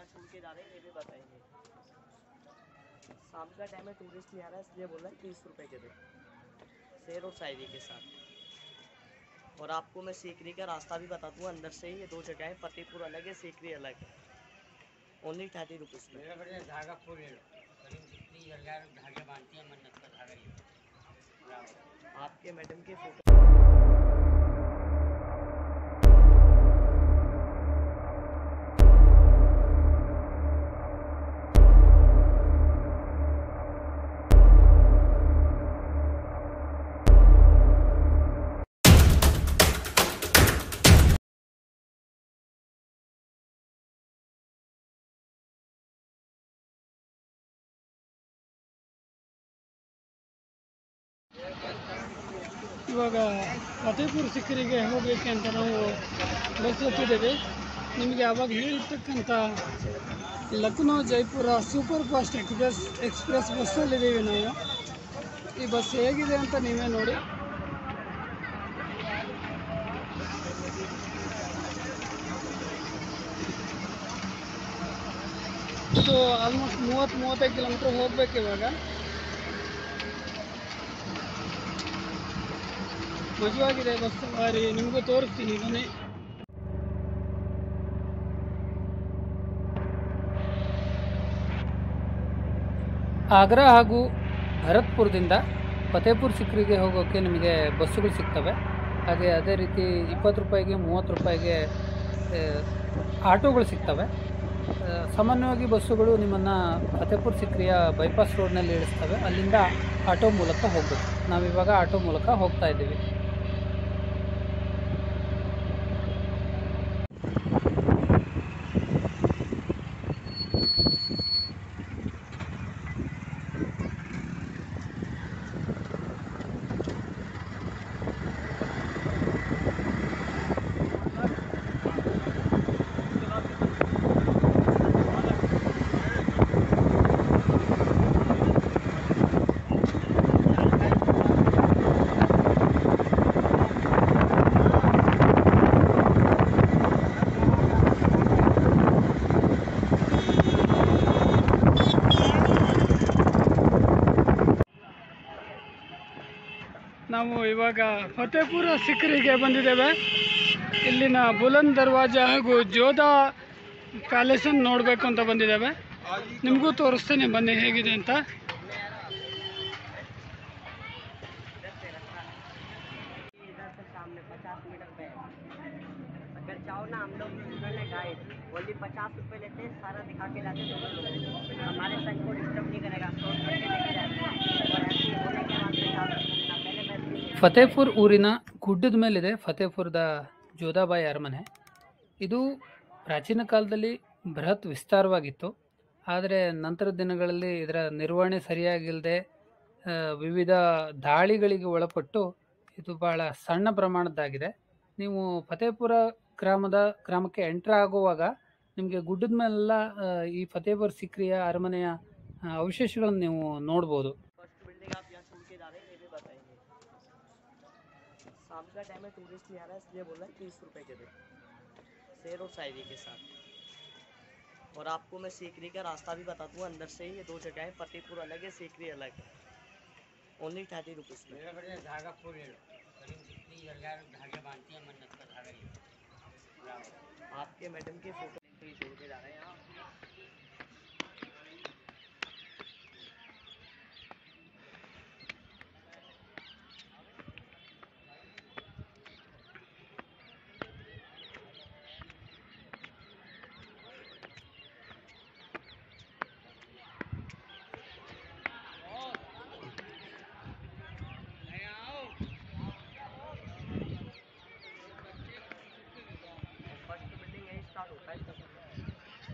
छोड़ के जा रहे हैं ये भी बताएंगे शाम का टाइम है टूरिस्ट नहीं आ रहा है इसलिए बोल रहे हैं तीस रुपए के दे शेर और शायरी के साथ और आपको मैं सीकरी का रास्ता भी बता दूँ अंदर से ही ये दो जगह है फतेहपुर अलग है सीकरी अलग है ओनली थर्टी रुपीज़ में मेरा बढ़िया धागा फूल ले लो करीब जितनी हजार धागे बांधती हैं मन्नत का धागा ये बराबर। आपके मैडम की फोटो ಇವಾಗ ಫತೇಪುರ್ ಸಿಕ್ಕರಿಗೆ ಹೋಗಲಿಕ್ಕೆ ಅಂತ ನಾವು ಬಸ್ ಹತ್ತಿದ್ದೇವೆ ನಿಮಗೆ ಆವಾಗ ಹೇಳಿರ್ತಕ್ಕಂಥ Lucknow Jaipur super fast express express ಬಸ್ಸಲ್ಲಿದ್ದೀವಿ ನಾವು ಈ ಬಸ್ ಹೇಗಿದೆ ಅಂತ ನೀವೇ ನೋಡಿ ಇದು ಆಲ್ಮೋಸ್ಟ್ ಮೂವತ್ತು ಮೂವತ್ತೈದು ಕಿಲೋಮೀಟ್ರ್ ಹೋಗ್ಬೇಕು ಇವಾಗ ಮಜವಾಗಿದೆ ಬಸ್ ಸವಾರಿ ನಿಮಗೂ ತೋರಿಸ್ತೀನಿ ಬನ್ನಿ ಆಗ್ರಾ ಹಾಗೂ ಭರತ್ಪುರದಿಂದ ಫತೇಪುರ್ ಸಿಕ್ರಿಗೆ ಹೋಗೋಕ್ಕೆ ನಿಮಗೆ ಬಸ್ಸುಗಳು ಸಿಗ್ತವೆ ಹಾಗೆ ಅದೇ ರೀತಿ ಇಪ್ಪತ್ತು ರೂಪಾಯಿಗೆ ಮೂವತ್ತು ರೂಪಾಯಿಗೆ ಆ, ಆಟೋಗಳು ಸಿಗ್ತವೆ ಆ, ಸಾಮಾನ್ಯವಾಗಿ ಬಸ್ಸುಗಳು ನಿಮ್ಮನ್ನು ಫತೇಪುರ್ ಸಿಕ್ರಿಯ ಬೈಪಾಸ್ ರೋಡ್ನಲ್ಲಿ ಇಳಿಸ್ತವೆ ಅಲ್ಲಿಂದ ಆಟೋ ಮೂಲಕ ಹೋಗಬೇಕು ನಾವಿವಾಗ ಆಟೋ ಮೂಲಕ ಹೋಗ್ತಾ ಇದ್ದೀವಿ ನಾವು ಇವಾಗ ಫತೇಪುರ ಸಿಕ್ರಿಗೆ ಬಂದಿದ್ದೇವೆ ಇಲ್ಲಿನ ಬುಲಂದ್ ದರ್ವಾಜ ಹಾಗೂ ಜೋಧಾ ಪ್ಯಾಲೇಸನ್ನು ನೋಡಬೇಕು ಅಂತ ಬಂದಿದ್ದೇವೆ ನಿಮಗೂ ತೋರಿಸ್ತೇನೆ ಬನ್ನಿ ಹೇಗಿದೆ ಅಂತ इधर से सामने पचास मीटर पे है अगर चाहो ना हम लोग गूगल है गाइड ओनली पचास रुपए लेते हैं सारा दिखा के जाते हैं दोनों लोग हमारे संग को डिस्टर्ब नहीं करेगा शॉर्ट करके लेके जाएंगे और ऐसे ही होने के बाद में चार रुपये देना पहले मैं ಫತೇಪುರ್ ಊರಿನ ಗುಡ್ಡದ ಮೇಲಿದೆ ಫತೇಪುರದ ಜೋಧಾಬಾಯಿ ಅರಮನೆ ಇದು ಪ್ರಾಚೀನ ಕಾಲದಲ್ಲಿ ಬೃಹತ್ ವಿಸ್ತಾರವಾಗಿತ್ತು ಆದರೆ ನಂತರದ ದಿನಗಳಲ್ಲಿ ಇದರ ನಿರ್ವಹಣೆ ಸರಿಯಾಗಿಲ್ಲದೆ ಆ, ವಿವಿಧ ದಾಳಿಗಳಿಗೆ ಒಳಪಟ್ಟು ಇದು ಬಹಳ ಸಣ್ಣ ಪ್ರಮಾಣದ್ದಾಗಿದೆ ನೀವು ಫತೇಪುರ ಗ್ರಾಮದ ಗ್ರಾಮಕ್ಕೆ ಎಂಟ್ರ್ ಆಗುವಾಗ ನಿಮಗೆ ಗುಡ್ಡದ ಮೇಲೆಲ್ಲ ಆ, ಈ ಫತೇಪುರ್ ಸಿಕ್ರಿಯ ಅರಮನೆಯ ಆ, ಅವಶೇಷಗಳನ್ನು ನೀವು ನೋಡ್ಬೋದು फर्स्ट बिल्डिंग आप यहाँ छोड़ के जा रहे हैं ये भी बताएंगे शाम का टाइम है टूरिस्ट नहीं आ रहा है इसलिए बोल रहे हैं तीस रुपए के दे शेर और शायरी के साथ और आपको मैं सीकरी का रास्ता भी बता दूँ अंदर से ही ये दो जगह है फतेहपुर अलग है सीकरी अलग है ओनली थर्टी रुपीज़ में मेरा बढ़िया धागा फूल ले लो करीब जितनी हजार धागे बांधती हैं मन्नत का धागा ये बराबर। आपके मैडम की फोटो ही छोड़ के जा रहे हैं यहाँ फर्स्ट बिल्डिंग यही स्टार्ट होता है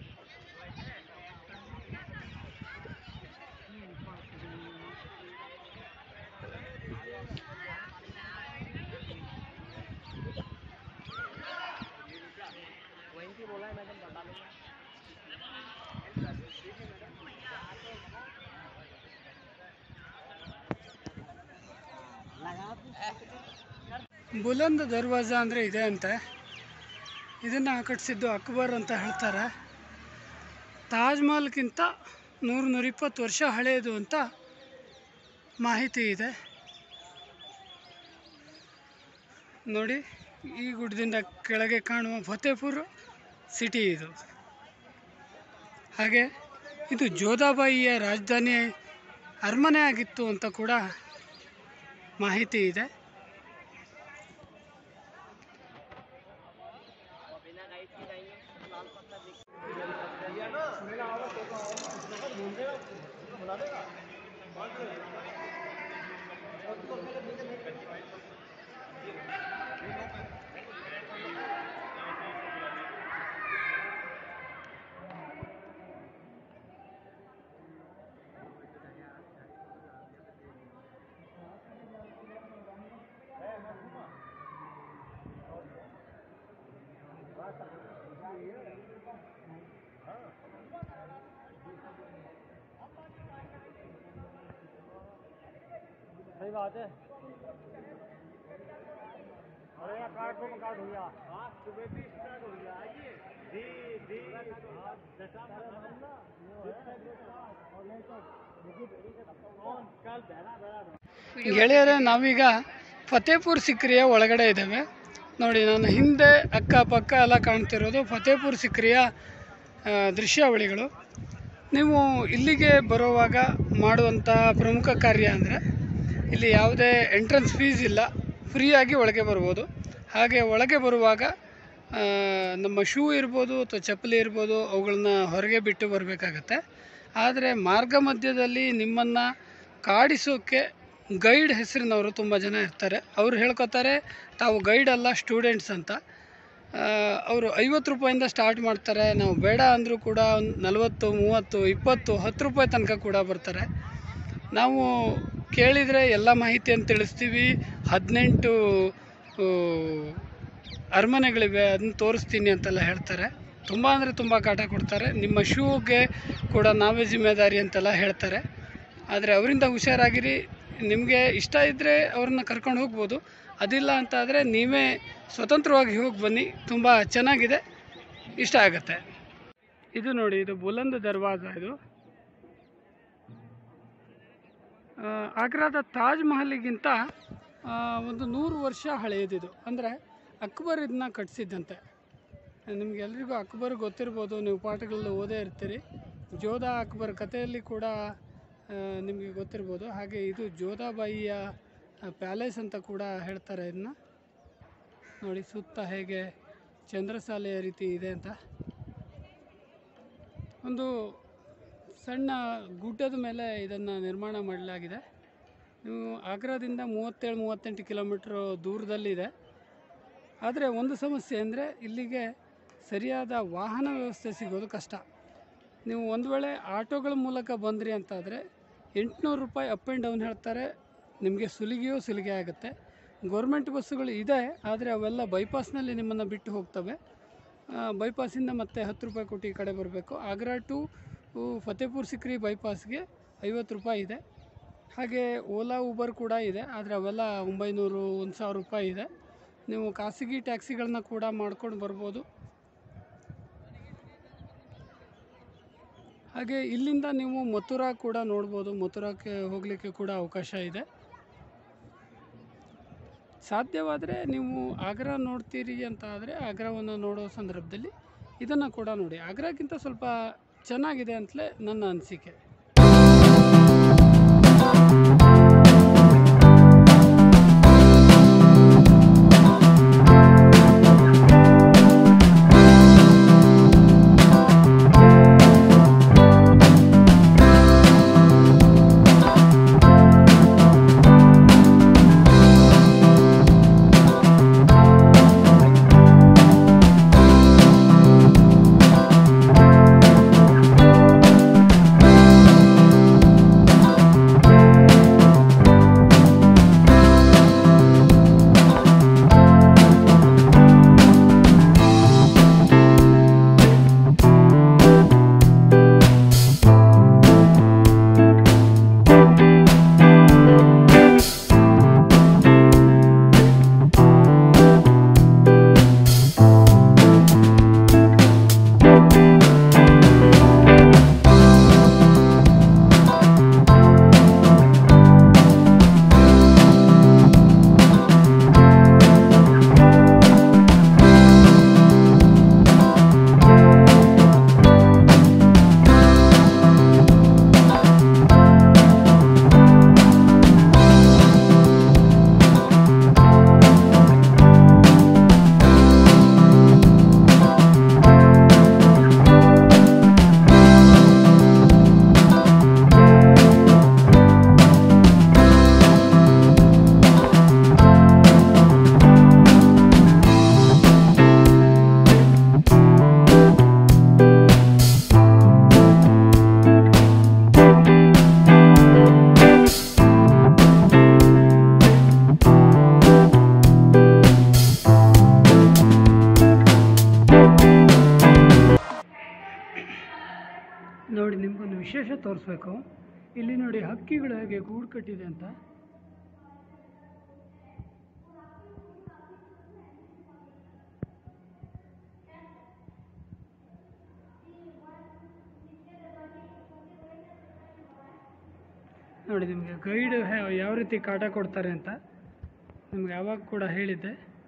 वहीं की बोला है मैडम बता दूंगा ಬುಲಂದ್ ದರ್ವಾಜ ಅಂದರೆ ಇದೆ ಅಂತೆ ಇದನ್ನು ಕಟ್ಟಿಸಿದ್ದು ಅಕ್ಬರ್ ಅಂತ ಹೇಳ್ತಾರೆ ತಾಜ್ ಮಹಲ್ಗಿಂತ ನೂರು ನೂರಿಪ್ಪತ್ತು ವರ್ಷ ಹಳೆಯದು ಅಂತ ಮಾಹಿತಿ ಇದೆ ನೋಡಿ ಈ ಗುಡ್ಡದಿಂದ ಕೆಳಗೆ ಕಾಣುವ ಫತೇಪುರ್ ಸಿಟಿ ಇದು ಹಾಗೆ ಇದು ಜೋಧಾಬಾಯಿಯ ರಾಜಧಾನಿ ಅರಮನೆ ಆಗಿತ್ತು ಅಂತ ಕೂಡ ಮಾಹಿತಿ ಇದೆ सही बात है अरे यार कार्ड को कार्ड हो गया हाँ सुबह भी स्टार्ट हो गया आइए दी दी हाँ, जैसा कल बहना बहना ಗೆಳೆಯರೇ ನಾವೀಗ ಫತೇಪುರ್ ಸಿಕ್ರಿಯ ಒಳಗಡೆ ಇದ್ದೇವೆ ನೋಡಿ ನನ್ನ ಹಿಂದೆ ಅಕ್ಕಪಕ್ಕ ಎಲ್ಲ ಕಾಣ್ತಿರೋದು ಫತೇಪುರ್ ಸಿಕ್ರಿಯ ಆ, ದೃಶ್ಯಾವಳಿಗಳು ನೀವು ಇಲ್ಲಿಗೆ ಬರುವಾಗ ಮಾಡುವಂಥ ಪ್ರಮುಖ ಕಾರ್ಯ ಅಂದರೆ ಇಲ್ಲಿ ಯಾವುದೇ ಎಂಟ್ರೆನ್ಸ್ ಫೀಸ್ ಇಲ್ಲ ಫ್ರೀಯಾಗಿ ಒಳಗೆ ಬರ್ಬೋದು ಹಾಗೆ ಒಳಗೆ ಬರುವಾಗ ಆ, ನಮ್ಮ ಶೂ ಇರ್ಬೋದು ಅಥವಾ ಚಪ್ಪಲಿ ಇರ್ಬೋದು ಅವುಗಳನ್ನ ಹೊರಗೆ ಬಿಟ್ಟು ಬರಬೇಕಾಗತ್ತೆ ಆದರೆ ಮಾರ್ಗ ಮಧ್ಯದಲ್ಲಿ ನಿಮ್ಮನ್ನು ಕಾಡಿಸೋಕ್ಕೆ ಗೈಡ್ ಹೆಸರಿನವರು ತುಂಬ ಜನ ಇರ್ತಾರೆ ಅವರು ಹೇಳ್ಕೊತಾರೆ ತಾವು ಗೈಡ್ ಅಲ್ಲ ಸ್ಟೂಡೆಂಟ್ಸ್ ಅಂತ ಅವರು ಐವತ್ತು ರೂಪಾಯಿಂದ ಸ್ಟಾರ್ಟ್ ಮಾಡ್ತಾರೆ ನಾವು ಬೇಡ ಅಂದರೂ ಕೂಡ ಒಂದು ನಲವತ್ತು ಮೂವತ್ತು ಇಪ್ಪತ್ತು ಹತ್ತು ರೂಪಾಯಿ ತನಕ ಕೂಡ ಬರ್ತಾರೆ ನಾವು ಕೇಳಿದರೆ ಎಲ್ಲ ಮಾಹಿತಿಯನ್ನು ತಿಳಿಸ್ತೀವಿ ಹದಿನೆಂಟು ಅರಮನೆಗಳಿವೆ ಅದನ್ನ ತೋರಿಸ್ತೀನಿ ಅಂತೆಲ್ಲ ಹೇಳ್ತಾರೆ ತುಂಬ ಅಂದರೆ ತುಂಬ ಕಾಟ ಕೊಡ್ತಾರೆ ನಿಮ್ಮ ಶೂಗೆ ಕೂಡ ನಾವೇ ಜಿಮ್ಮೆದಾರಿ ಅಂತೆಲ್ಲ ಹೇಳ್ತಾರೆ ಆದರೆ ಅವರಿಂದ ಹುಷಾರಾಗಿರಿ ನಿಮಗೆ ಇಷ್ಟ ಇದ್ದರೆ ಅವ್ರನ್ನ ಕರ್ಕೊಂಡು ಹೋಗ್ಬೋದು ಅದಿಲ್ಲ ಅಂತ ಆದರೆ ನೀವೇ ಸ್ವತಂತ್ರವಾಗಿ ಹೋಗಿ ಬನ್ನಿ ತುಂಬ ಚೆನ್ನಾಗಿದೆ ಇಷ್ಟ ಆಗುತ್ತೆ ಇದು ನೋಡಿ ಇದು ಬುಲಂದ್ ದರ್ವಾಜ ಇದು ಆ, ಆಗ್ರಾದ ತಾಜ್ ಮಹಲಿಗಿಂತ ಆ, ಒಂದು ನೂರು ವರ್ಷ ಹಳೆಯದಿದು ಅಂದರೆ ಅಕ್ಬರ್ ಇದನ್ನ ಕಟ್ಟಿಸಿದ್ದಂತೆ ನಿಮಗೆಲ್ರಿಗೂ ಅಕ್ಬರ್ ಗೊತ್ತಿರ್ಬೋದು ನೀವು ಪಾಠಗಳಲ್ಲಿ ಓದೇ ಇರ್ತೀರಿ ಜೋಧಾ ಅಕ್ಬರ್ ಕಥೆಯಲ್ಲಿ ಕೂಡ ಆ, ನಿಮಗೆ ಗೊತ್ತಿರ್ಬೋದು ಹಾಗೆ ಇದು ಜೋಧಾಬಾಯಿಯ ಪ್ಯಾಲೇಸ್ ಅಂತ ಕೂಡ ಹೇಳ್ತಾರೆ ಇದನ್ನ ನೋಡಿ ಸುತ್ತ ಹೇಗೆ ಚಂದ್ರಸಾಲೆಯ ರೀತಿ ಇದೆ ಅಂತ ಒಂದು ಸಣ್ಣ ಗುಡ್ಡದ ಮೇಲೆ ಇದನ್ನು ನಿರ್ಮಾಣ ಮಾಡಲಾಗಿದೆ ನೀವು ಆಗ್ರಾದಿಂದ ಮೂವತ್ತೇಳು ಮೂವತ್ತೆಂಟು ಕಿಲೋಮೀಟ್ರ್ ದೂರದಲ್ಲಿದೆ ಆದರೆ ಒಂದು ಸಮಸ್ಯೆ ಅಂದರೆ ಇಲ್ಲಿಗೆ ಸರಿಯಾದ ವಾಹನ ವ್ಯವಸ್ಥೆ ಸಿಗೋದು ಕಷ್ಟ ನೀವು ಒಂದು ವೇಳೆ ಆಟೋಗಳ ಮೂಲಕ ಬಂದ್ರಿ ಅಂತಾದರೆ ಎಂಟುನೂರು ರೂಪಾಯಿ ಅಪ್ ಆ್ಯಂಡ್ ಡೌನ್ ಹೇಳ್ತಾರೆ ನಿಮಗೆ ಸುಲಿಗೆಯೋ ಸುಲಿಗೆ ಆಗುತ್ತೆ ಗೌರ್ಮೆಂಟ್ ಬಸ್ಸುಗಳು ಇದೆ ಆದರೆ ಅವೆಲ್ಲ ಬೈಪಾಸ್ನಲ್ಲಿ ನಿಮ್ಮನ್ನು ಬಿಟ್ಟು ಹೋಗ್ತವೆ ಆ, ಬೈಪಾಸಿಂದ ಮತ್ತೆ ಹತ್ತು ರೂಪಾಯಿ ಕೊಟ್ಟು ಈ ಕಡೆ ಬರಬೇಕು ಆಗ್ರಾ ಟು ಫತೇಪುರ್ ಸಿಕ್ರಿ ಬೈಪಾಸ್ಗೆ ಐವತ್ತು ರೂಪಾಯಿ ಇದೆ ಹಾಗೆ ಓಲಾ ಊಬರ್ ಕೂಡ ಇದೆ ಆದರೆ ಅವೆಲ್ಲ ಒಂಬೈನೂರು ಒಂದು ಸಾವಿರ ರೂಪಾಯಿ ಇದೆ ನೀವು ಖಾಸಗಿ ಟ್ಯಾಕ್ಸಿಗಳನ್ನ ಕೂಡ ಮಾಡ್ಕೊಂಡು ಬರ್ಬೋದು ಹಾಗೆ ಇಲ್ಲಿಂದ ನೀವು ಮಥುರಾ ಕೂಡ ನೋಡ್ಬೋದು ಮಥುರಾಕ್ಕೆ ಹೋಗಲಿಕ್ಕೆ ಕೂಡ ಅವಕಾಶ ಇದೆ ಸಾಧ್ಯವಾದರೆ ನೀವು ಆಗ್ರಾ ನೋಡ್ತೀರಿ ಅಂತ ಆದರೆ ಆಗ್ರಾವನ್ನು ನೋಡೋ ಸಂದರ್ಭದಲ್ಲಿ ಇದನ್ನು ಕೂಡ ನೋಡಿ ಆಗ್ರಾಕ್ಕಿಂತ ಸ್ವಲ್ಪ ಚೆನ್ನಾಗಿದೆ ಅಂತಲೇ ನನ್ನ ಅನಿಸಿಕೆ ನೋಡಿ ನಿಮಗೊಂದು ವಿಶೇಷ ತೋರಿಸ್ಬೇಕು ಇಲ್ಲಿ ನೋಡಿ ಹಕ್ಕಿಗಳು ಹೇಗೆ ಗೂಡು ಕಟ್ಟಿದೆ ಅಂತ ನೋಡಿ ನಿಮಗೆ ಗೈಡ್ ಯಾವ ರೀತಿ ಕಾಟ ಕೊಡ್ತಾರೆ ಅಂತ ನಿಮ್ಗೆ ಯಾವಾಗ ಕೂಡ ಹೇಳಿದ್ದೆ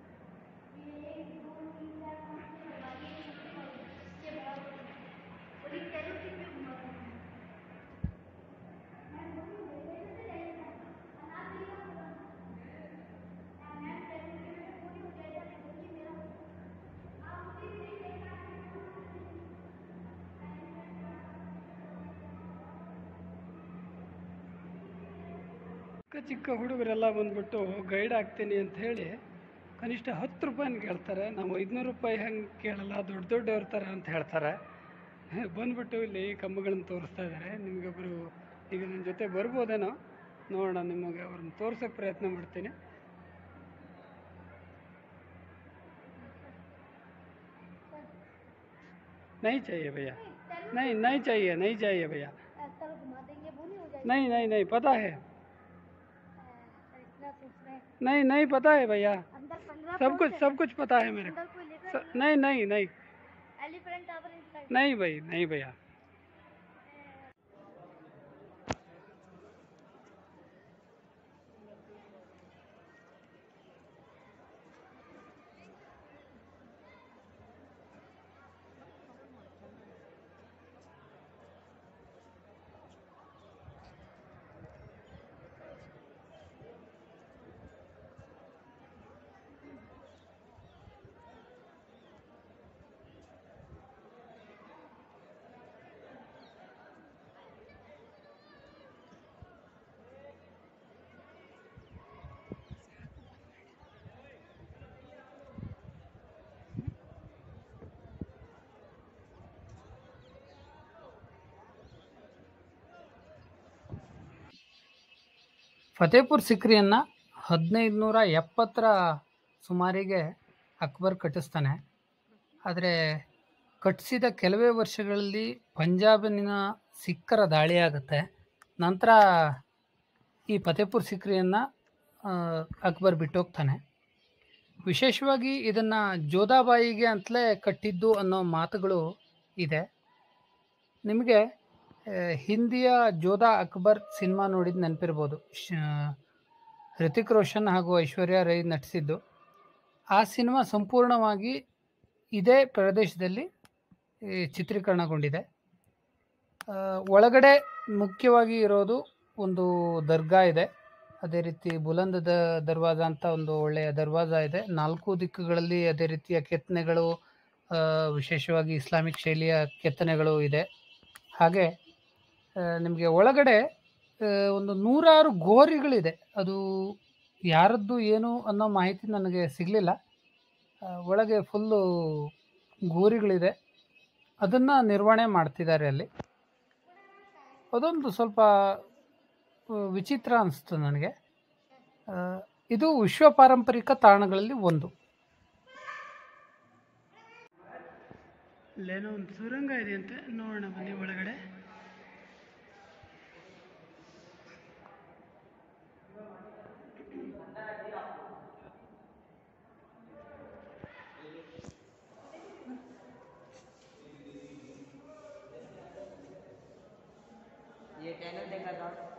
ಚಿಕ್ಕ ಚಿಕ್ಕ ಹುಡುಗರೆಲ್ಲ ಬಂದ್ಬಿಟ್ಟು ಗೈಡ್ ಆಗ್ತೀನಿ ಅಂತ ಹೇಳಿ ಕನಿಷ್ಠ ಹತ್ತು ರೂಪಾಯಿನ ಕೇಳ್ತಾರೆ ನಾವು ಐದುನೂರು ರೂಪಾಯಿ ಹಂಗೆ ಕೇಳಲ್ಲ ದೊಡ್ಡ ದೊಡ್ಡ ಇರ್ತಾರೆ ಅಂತ ಹೇಳ್ತಾರೆ ಹೇ, ಬಂದ್ಬಿಟ್ಟು ಇಲ್ಲಿ ಕಂಬಗಳನ್ನು ತೋರಿಸ್ತಾ ಇದ್ದಾರೆ ನಿಮಗೊಬ್ಬರು ಈಗ ನನ್ನ ಜೊತೆ ಬರ್ಬೋದೇನೋ ನೋಡೋಣ ನಿಮಗೆ ಅವ್ರನ್ನ ತೋರ್ಸೋಕ್ಕೆ ಪ್ರಯತ್ನ ಮಾಡ್ತೀನಿ नहीं चाहिए भैया नहीं नहीं चाहिए नहीं चाहिए भैया ऐसा घुमा देंगे वो नहीं हो जाएगा नहीं नहीं नहीं पता है इतना सोच रहे हैं नहीं नहीं पता है भैया अंदर पंद्रह सब कुछ सब कुछ पता है मेरे को अंदर कोई लेकर स- नहीं नहीं नहीं एलिफेंट टावर इंसाइड नहीं भाई नहीं भैया ಫತೇಪುರ್ ಸಿಕ್ರಿಯನ್ನು ಹದಿನೈದು ನೂರ ಎಪ್ಪತ್ತರ ಸುಮಾರಿಗೆ ಅಕ್ಬರ್ ಕಟ್ಟಿಸ್ತಾನೆ ಆದರೆ ಕಟ್ಟಿಸಿದ ಕೆಲವೇ ವರ್ಷಗಳಲ್ಲಿ ಪಂಜಾಬಿನ ಸಿಖ್ಖರ ದಾಳಿಯಾಗುತ್ತೆ ನಂತರ ಈ ಫತೇಪುರ್ ಸಿಕ್ರಿಯನ್ನು ಅಕ್ಬರ್ ಬಿಟ್ಟೋಗ್ತಾನೆ ವಿಶೇಷವಾಗಿ ಇದನ್ನು ಜೋಧಾಬಾಯಿಗೆ ಅಂತಲೇ ಕಟ್ಟಿದ್ದು ಅನ್ನೋ ಮಾತುಗಳು ಇದೆ ನಿಮಗೆ ಆ, ಹಿಂದಿಯ ಜೋಧಾ ಅಕ್ಬರ್ ಸಿನಿಮಾ ನೋಡಿದ್ದು ನೆನಪಿರ್ಬೋದು ಶ- ಹೃತಿಕ್ ರೋಷನ್ ಹಾಗೂ ಐಶ್ವರ್ಯ ರೈ ನಟಿಸಿದ್ದು ಆ ಸಿನಿಮಾ ಸಂಪೂರ್ಣವಾಗಿ ಇದೇ ಪ್ರದೇಶದಲ್ಲಿ ಈ, ಚಿತ್ರೀಕರಣಗೊಂಡಿದೆ ಆ, ಒಳಗಡೆ ಮುಖ್ಯವಾಗಿ ಇರೋದು ಒಂದು ದರ್ಗಾ ಇದೆ ಅದೇ ರೀತಿ ಬುಲಂದ್ ದ ದರ್ವಾಜ ಅಂತ ಒಂದು ಒಳ್ಳೆಯ ದರ್ವಾಜ ಇದೆ ನಾಲ್ಕು ದಿಕ್ಕುಗಳಲ್ಲಿ ಅದೇ ರೀತಿಯ ಕೆತ್ತನೆಗಳು ಆ, ವಿಶೇಷವಾಗಿ ಇಸ್ಲಾಮಿಕ್ ಶೈಲಿಯ ಕೆತ್ತನೆಗಳು ಇದೆ ಹಾಗೆ ನಿಮಗೆ ಒಳಗಡೆ ಆ, ಒಂದು ನೂರಾರು ಗೋರಿಗಳಿದೆ ಅದು ಯಾರದ್ದು ಏನು ಅನ್ನೋ ಮಾಹಿತಿ ನನಗೆ ಸಿಗಲಿಲ್ಲ ಒಳಗೆ ಫುಲ್ಲು ಗೋರಿಗಳಿದೆ ಅದನ್ನು ನಿರ್ವಹಣೆ ಮಾಡ್ತಿದ್ದಾರೆ ಅಲ್ಲಿ ಅದೊಂದು ಸ್ವಲ್ಪ ಆ, ವಿಚಿತ್ರ ಅನಿಸ್ತು ನನಗೆ ಆ, ಇದು ವಿಶ್ವ ಪಾರಂಪರಿಕ ತಾಣಗಳಲ್ಲಿ ಒಂದು ಇಲ್ಲೇನೋ ಒಂದು ಸುರಂಗ ಇದೆಯಂತೆ ನೋಡೋಣ ಬನ್ನಿ ಒಳಗಡೆ ये चैनल देखा था